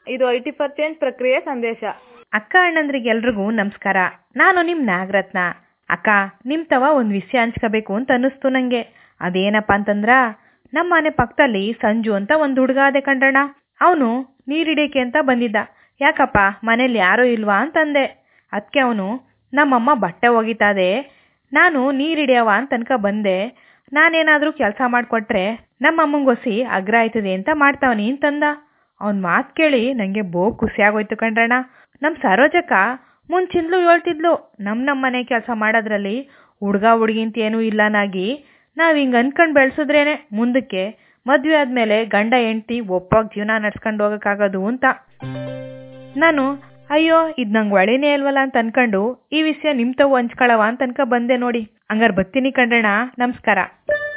ಇದು I T for change ಪ್ರಕ್ರಿಯೆ ಸಂದೇಶ ಅಕ್ಕ ಅಣ್ಣಂದ್ರಿಗೆ ಎಲ್ರಿಗೂ ನಮಸ್ಕಾರ ನಾನು ನಿಮ್ಮ ನಾಗರತ್ನ ಅಕ್ಕ ನಿಮ್ಮ ತವ ಒಂದು ವಿಷಯ ಹಂಚ್ಕೋಬೇಕು ಅಂತ ಅನ್ನಿಸ್ತು ನನಗೆ ಅದೇನಪ್ಪ ಅಂತಂದ್ರ ನಮ್ಮ ಮನೆ ಪಕ್ಕದಲ್ಲಿ ಸಂಜು ಅಂತ ಒಂದು ಹುಡುಗ ಅದೇ ಕಣ್ರಣ್ಣ ಅವನು ನೀರಿಡಿಯೋಕೆ ಅಂತ ಬಂದಿದ್ದ ಯಾಕಪ್ಪ ಮನೇಲಿ ಯಾರೂ ಇಲ್ವಾ ಅಂತಂದೆ ಅದಕ್ಕೆ ಅವನು ನಮ್ಮಮ್ಮ ಬಟ್ಟೆ ಒಗಿತಾದೆ ನಾನು ನೀರಿಡಿಯವ ಅಂತ ಅನ್ಕ ಬಂದೆ ನಾನೇನಾದರೂ ಕೆಲಸ ಮಾಡಿಕೊಟ್ರೆ ನಮ್ಮಮ್ಮಂಗೊಸಿ ಅಗ್ರ ಆಯ್ತದೆ ಅಂತ ಮಾಡ್ತಾವನಿ ಅಂತಂದ ಅವ್ನ ಮಾತು ಕೇಳಿ ನನಗೆ ಬೋ ಖುಷಿ ಆಗೋಯ್ತು ಕಣ್ರಣ್ಣ ನಮ್ಮ ಸರೋಜಕ್ಕ ಮುಂಚಿಂದಲೂ ಹೇಳ್ತಿದ್ಲು ನಮ್ಮ ನಮ್ಮ ಮನೆ ಕೆಲಸ ಮಾಡೋದ್ರಲ್ಲಿ ಹುಡುಗ ಹುಡುಗಿ ಅಂತ ಏನೂ ಇಲ್ಲನಾಗಿ ನಾವು ಹಿಂಗೆ ಅನ್ಕೊಂಡು ಬೆಳೆಸಿದ್ರೇನೆ ಮುಂದಕ್ಕೆ ಮದುವೆ ಆದಮೇಲೆ ಗಂಡ ಹೆಂಡ್ತಿ ಒಪ್ಪಾಗಿ ಜೀವನ ನಡ್ಸ್ಕೊಂಡು ಹೋಗೋಕ್ಕಾಗೋದು ಅಂತ ನಾನು ಅಯ್ಯೋ ಇದು ನಂಗೆ ಒಳ್ಳೆನೇ ಅಲ್ವಲ್ಲ ಅಂತ ಅನ್ಕೊಂಡು ಈ ವಿಷಯ ನಿಮ್ಮ ತಾವು ಹಂಚ್ಕೊಳವ ಅಂತ ಅನ್ಕ ಬಂದೆ ನೋಡಿ ಹಂಗಾರೆ ಬರ್ತೀನಿ ಕಣ್ರಣ್ಣ ನಮಸ್ಕಾರ